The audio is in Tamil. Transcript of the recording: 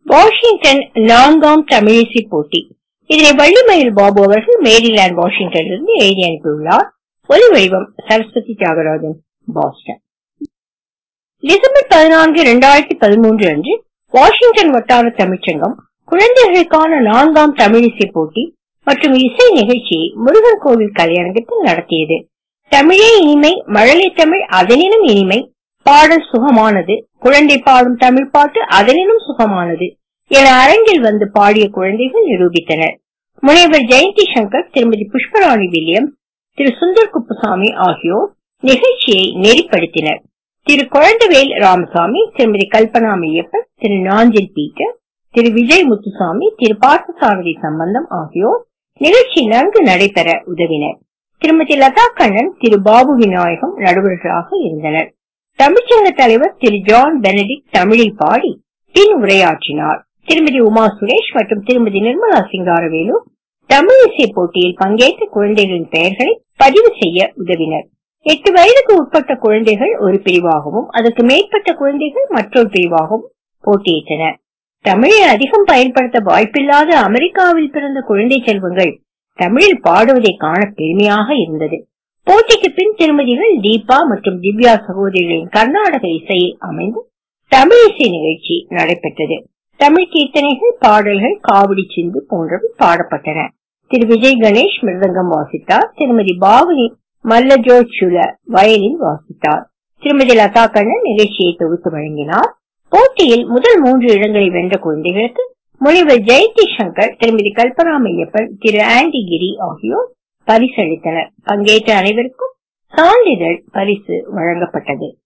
வாஷிங்டன் நான்காம் தமிழிசை போட்டி இதனை வள்ளிமயில் பாபு அவர்கள் மேரிலாந்து வாஷிங்டனிலிருந்து எழுதி அனுப்பியுள்ளார் ஒலி வடிவம் சரஸ்வதி தியாகராஜன் பாஸ்டன் டிசம்பர் பதினான்கு இரண்டாயிரத்தி பதிமூன்று அன்று வாஷிங்டன் வட்டார தமிழ்ச்சங்கம் குழந்தைகளுக்கான நான்காம் தமிழிசை போட்டி மற்றும் இசை நிகழ்ச்சியை முருகன் கோவில் கலையரங்கத்தில் நடத்தியது தமிழே இனிமை மழலை தமிழ் அதனினும் இனிமை பாடல் சுகமானது குழந்தை பாடும் தமிழ் பாட்டு அதனினும் சுகமானது என அரங்கில் வந்து பாடிய குழந்தைகள் நிரூபித்தனர் முனைவர் ஜெயந்தி சங்கர் திருமதி புஷ்பராணி வில்லியம் திரு சுந்தர் குப்புசாமி ஆகியோர் நிகழ்ச்சியை நெறிப்படுத்தினர் திரு குழந்தவேல் ராமசாமி திருமதி கல்பனா மெய்யப்பன் திரு நாஞ்சில் பீட்டர் திரு விஜய் முத்துசாமி திரு பார்த்தசாரதி சம்பந்தம் ஆகியோர் நிகழ்ச்சி நன்கு நடைபெற உதவினர் திருமதி லதா கண்ணன் திரு பாபு விநாயகம் நடுவர்களாக இருந்தனர் தமிழ்ச்சங்க தலைவர் திரு ஜான் பெனடிக் தமிழில் பாடி பின் உரையாற்றினார் திருமதி உமா சுரேஷ் மற்றும் திருமதி நிர்மலா சிங்காரவேலு தமிழ் இசை போட்டியில் பங்கேற்ற குழந்தைகளின் பெயர்களை பதிவு செய்ய உதவினர் எட்டு வயதுக்கு உட்பட்ட குழந்தைகள் ஒரு பிரிவாகவும் அதற்கு மேற்பட்ட குழந்தைகள் மற்றொரு பிரிவாகவும் போட்டியிட்டனர் தமிழை அதிகம் பயன்படுத்த வாய்ப்பில்லாத அமெரிக்காவில் பிறந்த குழந்தை செல்வங்கள் தமிழில் பாடுவதை காண பெருமையாக இருந்தது போட்டிக்கு பின் திருமதிகள் தீபா மற்றும் திவ்யா சகோதரிகளின் கர்நாடக இசையில் அமைந்து தமிழ் இசை நிகழ்ச்சி நடைபெற்றது தமிழ் கீர்த்தனைகள் பாடல்கள் காவடி சிந்து போன்றவை பாடப்பட்டன திரு விஜய் கணேஷ் மிருதங்கம் வாசித்தார் திருமதி பாவனி மல்லஜோ சுல வயலின் வாசித்தார் திருமதி லதா கண்ணன் நிகழ்ச்சியை தொகுத்து வழங்கினார் போட்டியில் முதல் மூன்று இடங்களை வென்ற குழந்தைகளுக்கு முனைவர் ஜெயந்தி சங்கர் திருமதி கல்பனா மையப்பன் திரு ஆண்டி கிரி ஆகியோர் பரிசளித்தனர் பங்கேற்ற அனைவருக்கும் சான்றிதழ் பரிசு வழங்கப்பட்டது